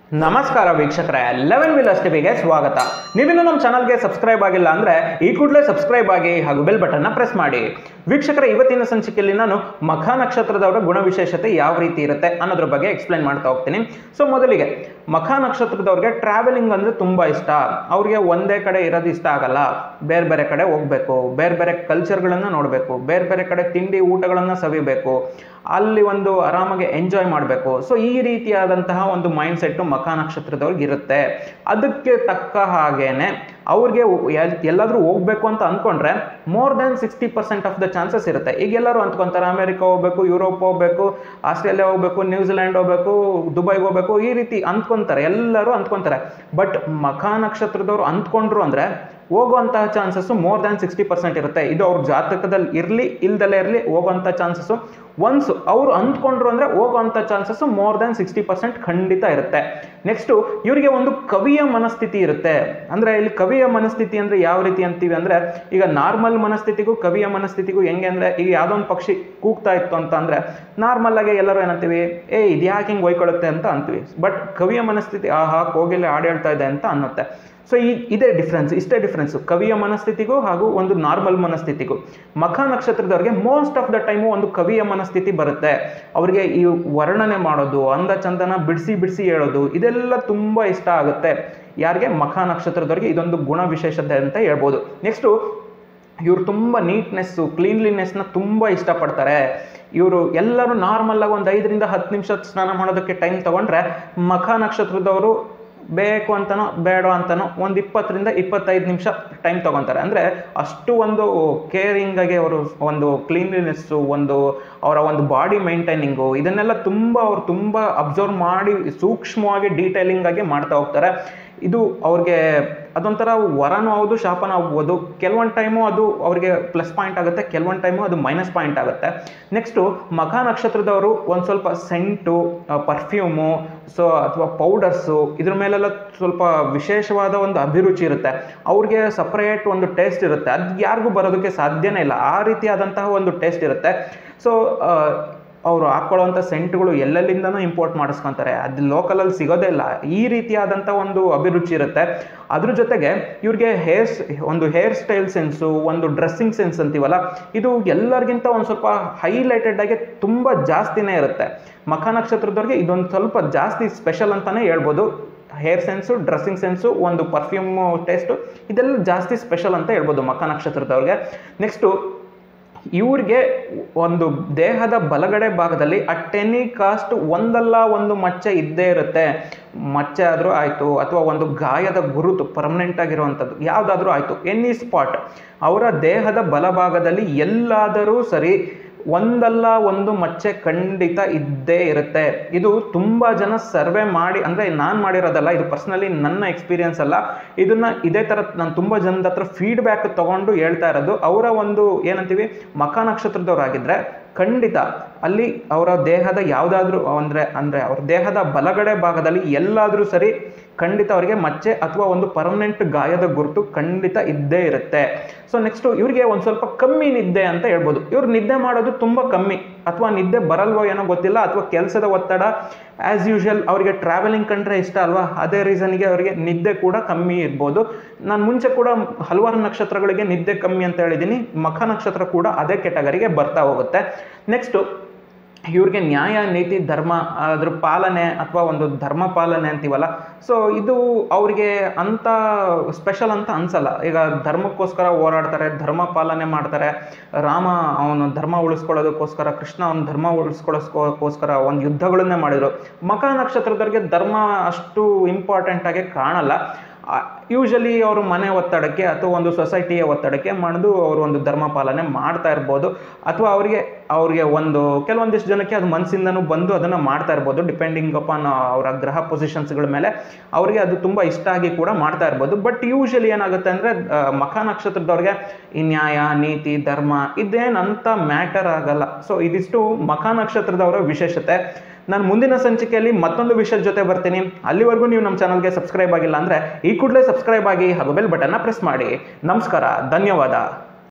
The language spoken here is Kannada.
ನಮಸ್ಕಾರ ವೀಕ್ಷಕರೇ ಲೆವೆನ್ ವಿಲಸ್ ಟಿವಿಗೆ ಸ್ವಾಗತ ನೀವಿನ್ನೂ ನಮ್ಮ ಚಾನಲ್ಗೆ ಸಬ್ಸ್ಕ್ರೈಬ್ ಆಗಿಲ್ಲ ಅಂದರೆ ಈ ಕೂಡಲೇ ಸಬ್ಸ್ಕ್ರೈಬ್ ಆಗಿ ಹಾಗೂ ಬೆಲ್ ಬಟನ್ನ ಪ್ರೆಸ್ ಮಾಡಿ ವೀಕ್ಷಕರ ಇವತ್ತಿನ ಸಂಚಿಕೆಯಲ್ಲಿ ನಾನು ಮಖ ನಕ್ಷತ್ರದವರ ಗುಣವಿಶೇಷತೆ ಯಾವ ರೀತಿ ಇರುತ್ತೆ ಅನ್ನೋದ್ರ ಬಗ್ಗೆ ಎಕ್ಸ್ಪ್ಲೈನ್ ಮಾಡ್ತಾ ಹೋಗ್ತೀನಿ ಸೊ ಮೊದಲಿಗೆ ಮಖ ನಕ್ಷತ್ರದವ್ರಿಗೆ ಟ್ರಾವೆಲಿಂಗ್ ಅಂದರೆ ತುಂಬ ಇಷ್ಟ ಅವ್ರಿಗೆ ಒಂದೇ ಕಡೆ ಇರೋದು ಇಷ್ಟ ಆಗಲ್ಲ ಬೇರೆ ಬೇರೆ ಕಡೆ ಹೋಗಬೇಕು ಬೇರೆ ಬೇರೆ ಕಲ್ಚರ್ಗಳನ್ನು ನೋಡಬೇಕು ಬೇರೆ ಬೇರೆ ಕಡೆ ತಿಂಡಿ ಊಟಗಳನ್ನು ಸವಿಬೇಕು ಅಲ್ಲಿ ಒಂದು ಆರಾಮಾಗಿ ಎಂಜಾಯ್ ಮಾಡಬೇಕು ಸೊ ಈ ರೀತಿಯಾದಂತಹ ಒಂದು ಮೈಂಡ್ ಸೆಟ್ಟು ಮಖ ನಕ್ಷತ್ರದವ್ರಿಗೆ ಇರುತ್ತೆ ಅದಕ್ಕೆ ತಕ್ಕ ಹಾಗೇನೆ ಅವ್ರಿಗೆ ಎಲ್- ಎಲ್ಲಾದ್ರೂ ಹೋಗ್ಬೇಕು ಅಂತ ಅಂದ್ಕೊಂಡ್ರೆ more than sixty percent of the chances ಇರುತ್ತೆ ಈಗ ಎಲ್ಲರೂ ಅಂದ್ಕೊಂತಾರೆ ಅಮೆರಿಕ ಹೋಗ್ಬೇಕು ಯುರೋಪ್ ಹೋಗ್ಬೇಕು ಆಸ್ಟ್ರೇಲಿಯಾ ಹೋಗ್ಬೇಕು ನ್ಯೂಜಿಲೆಂಡ್ ಹೋಗ್ಬೇಕು ದುಬೈಗೆ ಹೋಗ್ಬೇಕು ಈ ರೀತಿ ಅಂದ್ಕೊಂತಾರೆ ಎಲ್ಲರೂ ಅಂದ್ಕೊಂತಾರೆ ಬಟ್ ಮಖ ನಕ್ಷತ್ರದವ್ರು ಅಂದ್ಕೊಂಡ್ರು ಅಂದ್ರೆ ಹೋಗುವಂತಹ chances more than sixty percent ಇರುತ್ತೆ ಇದು ಅವ್ರ ಜಾತಕದಲ್ಲಿ ಇರಲಿ ಇಲ್ದಲೇ ಇರಲಿ ಹೋಗುವಂಥ ಚಾನ್ಸಸ್ಸು ಒನ್ಸ್ ಅವರು ಅಂದ್ಕೊಂಡ್ರು ಅಂದರೆ ಹೋಗುವಂಥ chances more than sixty percent ಖಂಡಿತ ಇರುತ್ತೆ ನೆಕ್ಸ್ಟು ಇವರಿಗೆ ಒಂದು ಕವಿಯ ಮನಸ್ಥಿತಿ ಇರುತ್ತೆ ಅಂದರೆ ಇಲ್ಲಿ ಕವಿಯ ಮನಸ್ಥಿತಿ ಅಂದರೆ ಯಾವ ರೀತಿ ಅಂತೀವಿ ಅಂದರೆ ಈಗ ನಾರ್ಮಲ್ ಮನಸ್ಥಿತಿಗೂ ಕವಿಯ ಮನಸ್ಥಿತಿಗೂ ಹೆಂಗೆ ಅಂದರೆ ಈಗ ಯಾವುದೋ ಒಂದು ಪಕ್ಷಿ ಕೂಗ್ತಾ ಇತ್ತು ಅಂತ ಅಂದರೆ ನಾರ್ಮಲ್ ಆಗಿ ಎಲ್ಲರೂ ಏನಂತೀವಿ ಏ ಇದು ಯಾಕೆ ಹಿಂಗೆ ಒಯ್ಕೊಳ್ಳುತ್ತೆ ಅಂತ ಅಂತೀವಿ ಬಟ್ ಕವಿಯ ಮನಸ್ಥಿತಿ ಆಹಾ ಕೋಗಿಲೆ ಹಾಡು ಹೇಳ್ತಾ ಇದೆ ಅಂತ ಅನ್ನುತ್ತೆ ಸೊ ಈ ಇದೇ ಡಿಫ್ರೆನ್ಸ್ ಇಷ್ಟೇ ಡಿಫ್ರೆನ್ಸ್ ಕವಿಯ ಮನಸ್ಥಿತಿಗೂ ಹಾಗೂ ಒಂದು ನಾರ್ಮಲ್ ಮನಸ್ಥಿತಿಗೂ ಮಖ ನಕ್ಷತ್ರದವ್ರಿಗೆ ಮೋಸ್ಟ್ ಆಫ್ ದ ಟೈಮು ಒಂದು ಕವಿಯ ಮನಸ್ಥಿತಿ ಬರುತ್ತೆ ಅವರಿಗೆ ಈ ವರ್ಣನೆ ಮಾಡೋದು ಅಂದ ಚಂದನ ಬಿಡಿಸಿ ಬಿಡಿಸಿ ಹೇಳೋದು ಇದೆಲ್ಲ ತುಂಬ ಇಷ್ಟ ಆಗುತ್ತೆ ಯಾರಿಗೆ ಮಖ ನಕ್ಷತ್ರದವ್ರಿಗೆ ಇದೊಂದು ಗುಣ ವಿಶೇಷತೆ ಅಂತ ಹೇಳ್ಬೋದು ನೆಕ್ಸ್ಟು ಇವರು ತುಂಬ ನೀಟ್ನೆಸ್ಸು ಕ್ಲೀನ್ಲಿನೆಸ್ನ ತುಂಬ ಇಷ್ಟಪಡ್ತಾರೆ ಇವರು ಎಲ್ಲರೂ ನಾರ್ಮಲಾಗಿ ಒಂದು ಐದರಿಂದ ಹತ್ತು ನಿಮಿಷ ಸ್ನಾನ ಮಾಡೋದಕ್ಕೆ ಟೈಮ್ ತೊಗೊಂಡ್ರೆ ಮಖ ನಕ್ಷತ್ರದವರು ಬೇಕು ಅಂತನೋ ಬೇಡ ಅಂತನೋ ಒಂದು ಇಪ್ಪತ್ತರಿಂದ ಇಪ್ಪತ್ತೈದು ನಿಮಿಷ ಟೈಮ್ ತೊಗೊತಾರೆ ಅಂದರೆ ಅಷ್ಟು ಒಂದು ಕೇರಿಂಗಾಗಿ ಅವರು ಒಂದು ಕ್ಲೀನ್ಲಿನೆಸ್ಸು ಒಂದು ಅವರ ಒಂದು ಬಾಡಿ ಮೇಂಟೈನಿಂಗು ಇದನ್ನೆಲ್ಲ ತುಂಬ ಅವರು ತುಂಬ ಅಬ್ಸರ್ವ್ ಮಾಡಿ ಸೂಕ್ಷ್ಮವಾಗಿ ಡೀಟೇಲಿಂಗ್ ಆಗಿ ಮಾಡ್ತಾ ಹೋಗ್ತಾರೆ ಇದು ಅವ್ರಿಗೆ ಅದೊಂಥರ ವರನೂ ಹೌದು ಶಾಪನೂ ಆಗ್ಬೋದು ಕೆಲವೊಂದು ಟೈಮು ಅದು ಅವ್ರಿಗೆ ಪ್ಲಸ್ ಪಾಯಿಂಟ್ ಆಗುತ್ತೆ ಕೆಲವೊಂದು ಟೈಮು ಅದು ಮೈನಸ್ ಪಾಯಿಂಟ್ ಆಗುತ್ತೆ ನೆಕ್ಸ್ಟು ಮಖ ನಕ್ಷತ್ರದವರು ಒಂದು ಸ್ವಲ್ಪ ಸೆಂಟು ಪರ್ಫ್ಯೂಮು ಸೊ ಅಥವಾ ಪೌಡರ್ಸು ಇದ್ರ ಮೇಲೆಲ್ಲ ಸ್ವಲ್ಪ ವಿಶೇಷವಾದ ಒಂದು ಅಭಿರುಚಿ ಇರುತ್ತೆ ಅವ್ರಿಗೆ ಸಪ್ರೇಟ್ ಒಂದು ಟೇಸ್ಟ್ ಇರುತ್ತೆ ಅದು ಯಾರಿಗೂ ಬರೋದಕ್ಕೆ ಸಾಧ್ಯನೇ ಇಲ್ಲ ಆ ರೀತಿಯಾದಂತಹ ಒಂದು ಟೇಸ್ಟ್ ಇರುತ್ತೆ ಸೊ ಅವರು ಹಾಕ್ಕೊಳ್ಳೋವಂಥ ಸೆಂಟ್ಗಳು ಎಲ್ಲೆಲ್ಲಿಂದನೂ ಇಂಪೋರ್ಟ್ ಮಾಡಿಸ್ಕೊತಾರೆ ಅದು ಲೋಕಲಲ್ಲಿ ಸಿಗೋದೇ ಇಲ್ಲ ಈ ರೀತಿಯಾದಂಥ ಒಂದು ಅಭಿರುಚಿ ಇರುತ್ತೆ ಅದ್ರ ಜೊತೆಗೆ ಇವ್ರಿಗೆ ಹೇರ್ಸ್ ಒಂದು ಹೇರ್ ಸ್ಟೈಲ್ ಸೆನ್ಸು ಒಂದು ಡ್ರೆಸ್ಸಿಂಗ್ ಸೆನ್ಸ್ ಅಂತೀವಲ್ಲ ಇದು ಎಲ್ಲರಿಗಿಂತ ಒಂದು ಸ್ವಲ್ಪ ಹೈಲೈಟೆಡ್ ಆಗಿ ತುಂಬ ಜಾಸ್ತಿನೇ ಇರುತ್ತೆ ಮಖ ನಕ್ಷತ್ರದವ್ರಿಗೆ ಇದೊಂದು ಸ್ವಲ್ಪ ಜಾಸ್ತಿ ಸ್ಪೆಷಲ್ ಅಂತಲೇ ಹೇಳ್ಬೋದು ಹೇರ್ ಸೆನ್ಸು ಡ್ರೆಸ್ಸಿಂಗ್ ಸೆನ್ಸು ಒಂದು ಪರ್ಫ್ಯೂಮ್ ಟೇಸ್ಟು ಇದೆಲ್ಲ ಜಾಸ್ತಿ ಸ್ಪೆಷಲ್ ಅಂತ ಹೇಳ್ಬೋದು ಮಖ ನಕ್ಷತ್ರದವ್ರಿಗೆ ನೆಕ್ಸ್ಟು ಇವ್ರಿಗೆ ಒಂದು ದೇಹದ ಬಲಗಡೆ ಭಾಗದಲ್ಲಿ ಅಟ್ ಎನಿ ಕಾಸ್ಟ್ ಒಂದಲ್ಲ ಒಂದು ಮಚ್ಚೆ ಇದ್ದೇ ಇರುತ್ತೆ ಮಚ್ಚೆ ಆದರೂ ಆಯಿತು ಅಥವಾ ಒಂದು ಗಾಯದ ಗುರುತು ಪರ್ಮನೆಂಟ್ ಆಗಿರುವಂಥದ್ದು ಯಾವುದಾದ್ರೂ ಆಯಿತು ಎನಿ ಸ್ಪಾಟ್ ಅವರ ದೇಹದ ಬಲಭಾಗದಲ್ಲಿ ಎಲ್ಲಾದರೂ ಸರಿ ಒಂದಲ್ಲ ಒಂದು ಮಚ್ಚೆ ಖಂಡಿತ ಇದ್ದೇ ಇರುತ್ತೆ ಇದು ತುಂಬ ಜನ ಸರ್ವೆ ಮಾಡಿ ಅಂದರೆ ನಾನು ಮಾಡಿರೋದಲ್ಲ ಇದು ಪರ್ಸ್ನಲಿ ನನ್ನ ಎಕ್ಸ್ಪೀರಿಯನ್ಸ್ ಅಲ್ಲ ಇದನ್ನ ಇದೇ ಥರ ನಾನು ತುಂಬ ಜನದ ಹತ್ರ ಫೀಡ್ಬ್ಯಾಕ್ ತೊಗೊಂಡು ಹೇಳ್ತಾ ಇರೋದು ಅವರ ಒಂದು ಏನಂತೀವಿ ಮಖ ನಕ್ಷತ್ರದವರಾಗಿದ್ದರೆ ಖಂಡಿತ ಅಲ್ಲಿ ಅವರ ದೇಹದ ಯಾವುದಾದ್ರೂ ಅಂದರೆ ಅಂದರೆ ಅವ್ರ ದೇಹದ ಬಲಗಡೆ ಭಾಗದಲ್ಲಿ ಎಲ್ಲಾದರೂ ಸರಿ ಖಂಡಿತ ಅವರಿಗೆ ಮಚ್ಚೆ ಅಥವಾ ಒಂದು ಪರ್ಮನೆಂಟ್ ಗಾಯದ ಗುರುತು ಖಂಡಿತ ಇದ್ದೇ ಇರುತ್ತೆ ಸೊ ನೆಕ್ಸ್ಟು ಇವ್ರಿಗೆ ಒಂದು ಸ್ವಲ್ಪ ಕಮ್ಮಿ ನಿದ್ದೆ ಅಂತ ಹೇಳ್ಬೋದು ಇವ್ರು ನಿದ್ದೆ ಮಾಡೋದು ತುಂಬ ಕಮ್ಮಿ ಅಥವಾ ನಿದ್ದೆ ಬರಲ್ವೋ ಏನೋ ಗೊತ್ತಿಲ್ಲ ಅಥವಾ ಕೆಲಸದ ಒತ್ತಡ ಆ್ಯಸ್ ಯೂಶುವಲ್ ಅವರಿಗೆ ಟ್ರಾವೆಲಿಂಗ್ ಕಂಡ್ರೆ ಇಷ್ಟ ಅಲ್ವಾ ಅದೇ ರೀಸನ್ಗೆ ಅವರಿಗೆ ನಿದ್ದೆ ಕೂಡ ಕಮ್ಮಿ ಇರ್ಬೋದು ನಾನು ಮುಂಚೆ ಕೂಡ ಹಲವಾರು ನಕ್ಷತ್ರಗಳಿಗೆ ನಿದ್ದೆ ಕಮ್ಮಿ ಅಂತ ಹೇಳಿದ್ದೀನಿ ಮಖ ನಕ್ಷತ್ರ ಕೂಡ ಅದೇ ಕೆಟಗರಿಗೆ ಬರ್ತಾ ಹೋಗುತ್ತೆ ನೆಕ್ಸ್ಟು ಇವ್ರಿಗೆ ನ್ಯಾಯ ನೀತಿ ಧರ್ಮ ಅದ್ರ ಪಾಲನೆ ಅಥವಾ ಒಂದು ಧರ್ಮ ಪಾಲನೆ ಅಂತೀವಲ್ಲ ಸೊ ಇದು ಅವ್ರಿಗೆ ಅಂಥ ಸ್ಪೆಷಲ್ ಅಂತ ಅನ್ಸಲ್ಲ ಈಗ ಧರ್ಮಕ್ಕೋಸ್ಕರ ಹೋರಾಡ್ತಾರೆ ಧರ್ಮ ಪಾಲನೆ ಮಾಡ್ತಾರೆ ರಾಮ ಅವನು ಧರ್ಮ ಉಳಿಸ್ಕೊಳ್ಳೋದಕ್ಕೋಸ್ಕರ ಕೃಷ್ಣ ಅವನ ಧರ್ಮ ಉಳಿಸ್ಕೊಳ್ಳೋಸ್ಕೋಸ್ಕರ ಒಂದು ಯುದ್ಧಗಳನ್ನೇ ಮಾಡಿದರು ಮಕ ನಕ್ಷತ್ರದವ್ರಿಗೆ ಧರ್ಮ ಅಷ್ಟು ಇಂಪಾರ್ಟೆಂಟ್ ಆಗಿ ಕಾಣಲ್ಲ ಯೂಶಲಿ ಅವರು ಮನೆ ಒತ್ತಡಕ್ಕೆ ಅಥವಾ ಒಂದು ಸೊಸೈಟಿಯ ಒತ್ತಡಕ್ಕೆ ಮಾಡಿದು ಅವರು ಒಂದು ಧರ್ಮ ಪಾಲನೆ ಮಾಡ್ತಾ ಇರ್ಬೋದು ಅಥವಾ ಅವರಿಗೆ ಅವ್ರಿಗೆ ಒಂದು ಕೆಲವೊಂದಿಷ್ಟು ಜನಕ್ಕೆ ಅದು ಮನಸ್ಸಿಂದನೂ ಬಂದು ಅದನ್ನು ಮಾಡ್ತಾ ಇರ್ಬೋದು ಡಿಪೆಂಡಿಂಗ್ ಅಪಾನ್ ಅವರ ಗ್ರಹ ಪೊಸಿಷನ್ಸ್ಗಳ ಮೇಲೆ ಅವರಿಗೆ ಅದು ತುಂಬ ಇಷ್ಟ ಆಗಿ ಕೂಡ ಮಾಡ್ತಾ ಇರ್ಬೋದು ಬಟ್ ಯೂಶಲಿ ಏನಾಗುತ್ತೆ ಅಂದರೆ ಮಖ ನಕ್ಷತ್ರದವ್ರಿಗೆ ಈ ನ್ಯಾಯ ನೀತಿ ಧರ್ಮ ಇದೇನಂತ ಮ್ಯಾಟರ್ ಆಗಲ್ಲ ಸೊ ಇದಿಷ್ಟು ಮಖ ನಕ್ಷತ್ರದವರ ವಿಶೇಷತೆ ನಾನು ಮುಂದಿನ ಸಂಚಿಕೆಯಲ್ಲಿ ಮತ್ತೊಂದು ವಿಷಯದ ಜೊತೆ ಬರ್ತೀನಿ ಅಲ್ಲಿವರೆಗೂ ನೀವು ನಮ್ಮ ಚಾನಲ್ಗೆ ಸಬ್ಸ್ಕ್ರೈಬ್ ಆಗಿಲ್ಲ ಅಂದರೆ ಈ ಕೂಡಲೇ ಸಬ್ಸ್ಕ್ರೈಬ್ ಆಗಿ ಹಾಗೂ ಬೆಲ್ ಬಟನ್ನ ಪ್ರೆಸ್ ಮಾಡಿ ನಮಸ್ಕಾರ ಧನ್ಯವಾದ